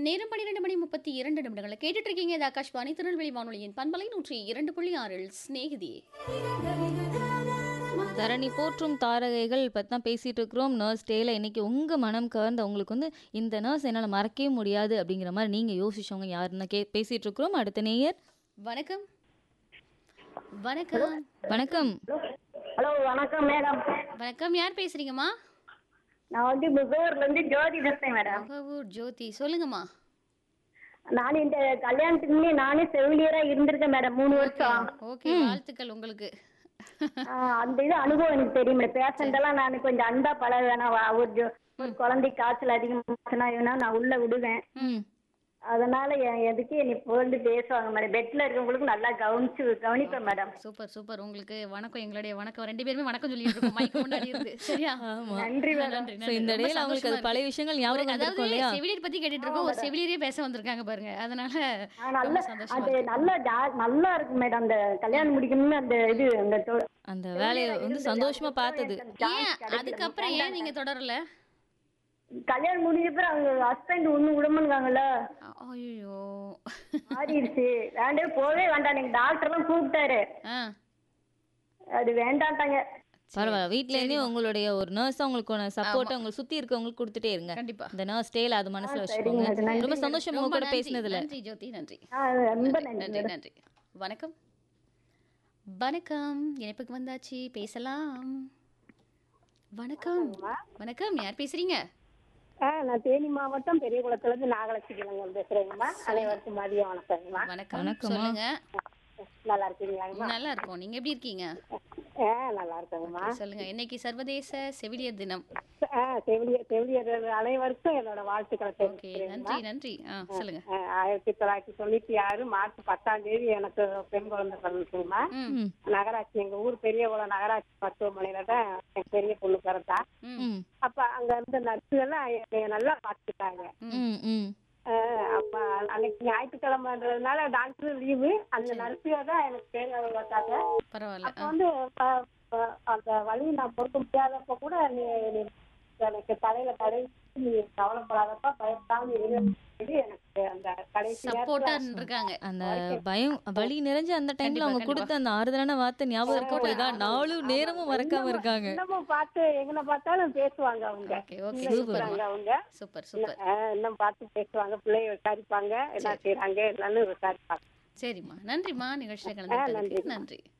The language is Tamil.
நேரம் பன்னிரெண்டு மணி முப்பத்தி இரண்டு நிமிடங்களை கேட்டுட்டு இருக்கீங்க இது ஆகாஷ்வாணி திருநெல்வேலி வானொலியின் பண்பலை நூற்றி இரண்டு புள்ளி ஆறில் ஸ்நேகிதி தரணி போற்றும் தாரகைகள் பற்றி தான் பேசிகிட்டு இருக்கிறோம் நர்ஸ் டேல இன்னைக்கு உங்கள் மனம் கவர்ந்த உங்களுக்கு வந்து இந்த நர்ஸ் என்னால் மறக்கவே முடியாது அப்படிங்கிற மாதிரி நீங்கள் யோசிச்சவங்க யாருன்னு கே பேசிகிட்டு இருக்கிறோம் அடுத்த நேயர் வணக்கம் வணக்கம் வணக்கம் ஹலோ வணக்கம் மேடம் வணக்கம் யார் பேசுறீங்கம்மா நான் வந்து முகவூர்ல இருந்து ஜோதி பேசுறேன் மேடம் மகவூர் ஜோதி சொல்லுங்கம்மா நான் இந்த கல்யாணத்துக்கு முன்னே நானே செவிலியரா இருந்திருக்கேன் மேடம் மூணு வருஷம் ஓகே வாழ்த்துக்கள் உங்களுக்கு ஆ, அந்த இது அனுபவம் எனக்கு தெரியும் மேடம் பேஷண்ட் எல்லாம் நான் கொஞ்சம் அன்பா பழகுவேன் நான் ஒரு ஜோ- ஒரு குழந்தை காய்ச்சல் அதிகமாச்சுன்னா இவனா நான் உள்ள விடுவேன் ம் அதனால எ- எதுக்கு என்னை புகழ்ந்து பேசுவாங்க மேடம் பெட்ல இருக்கவங்களுக்கு நல்லா கவனிச்சு கவனிப்பேன் மேடம் சூப்பர் சூப்பர் உங்களுக்கு வணக்கம் எங்களுடைய வணக்கம் ரெண்டு பேருமே வணக்கம் சொல்லிட்டு இருக்கோம் மைக்கு முன்னாடி இருந்து சரியா நன்றி மேடம் நன்றி ஸோ இந்த ரொம்ப இடையில அவங்களுக்கு அது சந்தோஷமா பழைய இருக்கு. விஷயங்கள் ஒரு- ஞாபகம் அதாவது வந்திருக்கும் இல்லையா செவிலியர் பத்தி கேட்டுட்டு இருக்கோம் ஒரு செவிலியரே பேச வந்திருக்காங்க பாருங்க அதனால ஆ, நல்ல ரொம்ப சந்தோஷமா அது இருக்கு. நல்லா ஜா- நல்லா இருக்கு மேடம் அந்த கல்யாணம் முடிக்கணும்னு அந்த இது அந்த தொ- அந்த வேலையை வந்து சந்தோஷமா பார்த்தது ஏன் அதுக்கப்புறம் ஏன் நீங்க தொடரல கல்யாணம் முடிஞ்ச பிறகு அவங்க ஹஸ்பண்ட் ஒண்ணு விடமாட்டாங்கல்ல ஐயோ மாறிடுச்சு வேண்டவே போவே வேண்டாம் நீங்க டாக்டர் எல்லாம் கூப்பிட்டாரு ஆ அது வேண்டாட்டாங்க பரவாயில்ல வீட்லேருந்தே உங்களுடைய ஒரு நர்ஸ் உங்களுக்கு சப்போர்ட்டை உங்களுக்கு சுற்றி இருக்கவங்களுக்கு கொடுத்துட்டே இருங்க கண்டிப்பா இந்த நர்ஸ் டேல அது மனசுல அது வச்சுக்கோங்க நன்றி ரொம்ப சந்தோஷம் உங்க ரொம்ப கூட நன்றி பேசினதுல நன்றி ஜோதி நன்றி ஆ, ரொம்ப நன்றி நன்றி நன்றி நன்றி வணக்கம் வணக்கம் இணைப்புக்கு வந்தாச்சு பேசலாம் வணக்கம் வணக்கம் யார் பேசுறீங்க ஆ நான் தேனி மாவட்டம் பெரியகுளத்துல இருந்து நாகலட்சுமி கிழங்கு பேசுறேங்கம்மா அனைவருக்கும் மதியம் வணக்கங்கம்மா வணக்கம் வணக்கம்மா. சொல்லுங்க நல்லா இருக்கீங்களாங்கம்மா நல்லா இருக்கோம் நீங்க எப்படி இருக்கீங்க ஆ நல்லா இருக்கேங்கம்மா சொல்லுங்க இன்னைக்கு சர்வதேச செவிலியர் தினம் ஆ செவிலியர் செவிலியர் அனைவருக்கும் என்னோட வாழ்த்துக்களை ஓகே தெரிவிக்கிறேங்கம்மா நன்றி நன்றி ஆ சொல்லுங்க ஆ, ஆயிரத்தி தொள்ளாயிரத்தி தொண்ணூத்தி ஆறு மார்ச் பத்தாம் தேதி எனக்கு பெண் குழந்தை பிறந்துச்சுங்கம்மா ம் ம் நகராட்சி எங்க ஊர் பெரியகுளம் நகராட்சி மருத்துவமனையில தான் எனக்கு பெரிய பொண்ணு பிறந்தா ம் ம் அப்ப அங்க இருந்த நர்ஸுகள்லாம் என்னைய நல்லா பார்த்துக்கிட்டாங்க ம் ம் ஆஹ் அப்ப அன்னைக்கு ஞாயிற்றுக்கிழமைன்றதுனால டாக்டர் லீவு அந்த நர்ஸுக தான் எனக்கு பேர் பார்த்தாங்க பரவாயில்ல அப்ப வந்து ப- ப- அந்த வழி நான் பொறுக்க முடியாதப்ப கூட நீ நீ எனக்கு தலையில தடை நீ கவலைப்படாதப்பா பயப்படாம இரு சொல்லி எனக்கு அந்த கடைசி சப்போர்ட்டா நேரத்துல இருக்காங்க அந்த பயம் வலி நிறைஞ்ச அந்த டைம்ல கண்டிப்பா, அவங்க கொடுத்த அந்த ஆறுதலான வார்த்தை ஞாபகம் இருக்கட்டும் இதான் நாலு நேரமும் மறக்காம இருக்காங்க இன்னமும் பார்த்து எங்கன பார்த்தாலும் பேசுவாங்க அவங்க ஓகே ஓகே இன்னும் சூப்பர் இருக்கிறாங்க அவங்க சூப்பர் சூப்பர் ஆஹ் இன்னும் பார்த்து பேசுவாங்க பிள்ளைய விசாரிப்பாங்க என்ன செய்யறாங்க என்னன்னு விசாரிப்பாங்க சரிம்மா நன்றிம்மா நிகழ்ச்சியில் கலந்துக்கிட்டதுக்கு நன்றி